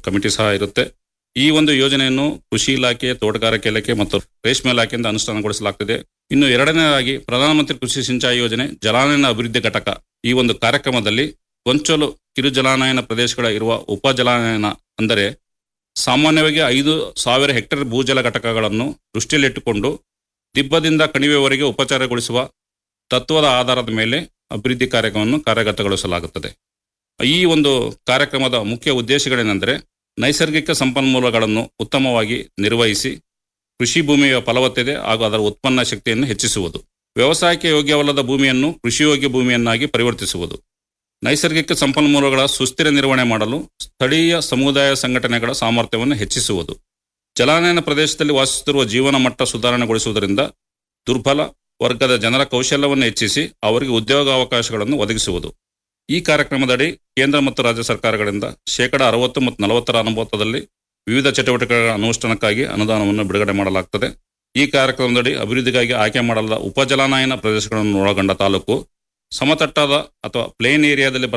committee ಸಹ ಇರುತ್ತೆ ಈ ಒಂದು ಯೋಜನೆಯನ್ನು ಕೃಷಿ ಇಲಾಖೆ ತೋಟಗಾರಿಕೆ ಇಲಾಖೆ ಮತ್ತು ರೇಷ್ಮೆ ಇಲಾಖೆಯಿಂದ ಅನುಷ್ಠಾನಗೊಳಿಸಲಾಗ್ತಿದೆ ಇನ್ನು ಎರಡನೇದಾಗಿ ಪ್ರಧಾನಮಂತ್ರಿ ಕೃಷಿ ಸಿಂಚಾಯಿ ಯೋಜನೆ ಜಲಾನಯನ ಅಭಿವೃದ್ಧಿ ಘಟಕ ಈ ಒಂದು ಕಾರ್ಯಕ್ರಮದಲ್ಲಿ ಗೊಂಚಲು ಕಿರು ಜಲಾನಯನ ಪ್ರದೇಶಗಳ ಇರುವ ಉಪ ಜಲಾನಯನ ಅಂದರೆ ಸಾಮಾನ್ಯವಾಗಿ ಐದು ಸಾವಿರ ಹೆಕ್ಟೇರ್ ಭೂಜಲ ಘಟಕಗಳನ್ನು ದೃಷ್ಟಿಯಲ್ಲಿಟ್ಟುಕೊಂಡು ದಿಬ್ಬದಿಂದ ಕಣಿವೆವರೆಗೆ ಉಪಚಾರಗೊಳಿಸುವ ತತ್ವದ ಆಧಾರದ ಮೇಲೆ ಅಭಿವೃದ್ಧಿ ಕಾರ್ಯಕ್ರಮವನ್ನು ಕಾರ್ಯಗತಗೊಳಿಸಲಾಗುತ್ತದೆ ಈ ಒಂದು ಕಾರ್ಯಕ್ರಮದ ಮುಖ್ಯ ಉದ್ದೇಶಗಳೇನೆಂದರೆ ನೈಸರ್ಗಿಕ ಸಂಪನ್ಮೂಲಗಳನ್ನು ಉತ್ತಮವಾಗಿ ನಿರ್ವಹಿಸಿ ಕೃಷಿ ಭೂಮಿಯ ಫಲವತ್ತತೆ ಹಾಗೂ ಅದರ ಉತ್ಪನ್ನ ಶಕ್ತಿಯನ್ನು ಹೆಚ್ಚಿಸುವುದು ವ್ಯವಸಾಯಕ್ಕೆ ಯೋಗ್ಯವಲ್ಲದ ಭೂಮಿಯನ್ನು ಕೃಷಿಯೋಗ್ಯ ಭೂಮಿಯನ್ನಾಗಿ ಪರಿವರ್ತಿಸುವುದು ನೈಸರ್ಗಿಕ ಸಂಪನ್ಮೂಲಗಳ ಸುಸ್ಥಿರ ನಿರ್ವಹಣೆ ಮಾಡಲು ಸ್ಥಳೀಯ ಸಮುದಾಯ ಸಂಘಟನೆಗಳ ಸಾಮರ್ಥ್ಯವನ್ನು ಹೆಚ್ಚಿಸುವುದು ಜಲಾನಯನ ಪ್ರದೇಶದಲ್ಲಿ ವಾಸಿಸುತ್ತಿರುವ ಜೀವನ ಮಟ್ಟ ಸುಧಾರಣೆಗೊಳಿಸುವುದರಿಂದ ದುರ್ಬಲ ವರ್ಗದ ಜನರ ಕೌಶಲ್ಯವನ್ನು ಹೆಚ್ಚಿಸಿ ಅವರಿಗೆ ಉದ್ಯೋಗಾವಕಾಶಗಳನ್ನು ಒದಗಿಸುವುದು ಈ ಕಾರ್ಯಕ್ರಮದಡಿ ಕೇಂದ್ರ ಮತ್ತು ರಾಜ್ಯ ಸರ್ಕಾರಗಳಿಂದ ಶೇಕಡ ಅರವತ್ತು ಮತ್ತು ನಲವತ್ತರ ಅನುಪಾತದಲ್ಲಿ ವಿವಿಧ ಚಟುವಟಿಕೆಗಳ ಅನುಷ್ಠಾನಕ್ಕಾಗಿ ಅನುದಾನವನ್ನು ಬಿಡುಗಡೆ ಮಾಡಲಾಗುತ್ತದೆ ಈ ಕಾರ್ಯಕ್ರಮದಡಿ ಅಭಿವೃದ್ಧಿಗಾಗಿ ಆಯ್ಕೆ ಮಾಡಲಾದ ಉಪಜಲಾನಯನ ಪ್ರದೇಶಗಳನ್ನು ಒಳಗೊಂಡ ತಾಲೂಕು ಸಮತಟ್ಟಾದ ಅಥವಾ ಪ್ಲೇನ್ ಏರಿಯಾದಲ್ಲಿ